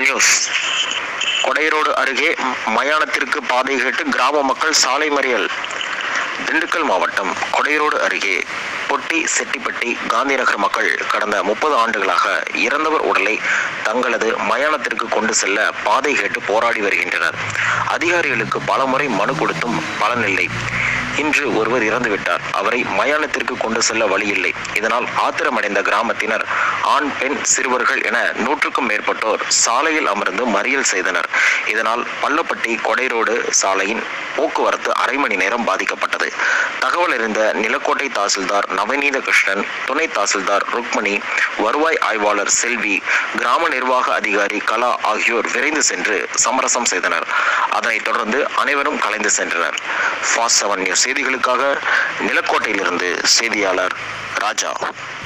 news கொடையரோடு அருகே மயானத்திற்கு பாதை கேட்டு கிராம மக்கள் சாலை மறியல் திண்டுக்கல் மாவட்டம் கொடையரோடு அருகே பொட்டி செட்டிப்பட்டி காந்திநகர் மக்கள் கடந்த முப்பது ஆண்டுகளாக இறந்தவர் உடலை தங்களது மயானத்திற்கு கொண்டு செல்ல பாதை கேட்டு போராடி வருகின்றனர் அதிகாரிகளுக்கு பலமுறை மனு கொடுத்தும் பலனில்லை இன்று ஒருவர் இறந்துவிட்டார் அவரை மயானத்திற்கு கொண்டு செல்ல வழியில்லை இதனால் ஆத்திரமடைந்த கிராமத்தினர் ஆண் பெண் சிறுவர்கள் என நூற்றுக்கும் மேற்பட்டோர் சாலையில் அமர்ந்து மறியல் செய்தனர் இதனால் பள்ளப்பட்டி கொடைரோடு சாலையின் போக்குவரத்து அரை மணி நேரம் பாதிக்கப்பட்டது தகவல் அறிந்த நிலக்கோட்டை தாசில்தார் நவநீத கிருஷ்ணன் துணை தாசில்தார் ருக்மணி வருவாய் ஆய்வாளர் செல்வி கிராம நிர்வாக அதிகாரி கலா ஆகியோர் விரைந்து சென்று சமரசம் செய்தனர் அதனைத் தொடர்ந்து அனைவரும் கலைந்து சென்றனர் ஃபாஸ்ட் செவன் நியூஸ் செய்திகளுக்காக நிலக்கோட்டையிலிருந்து செய்தியாளர் ராஜா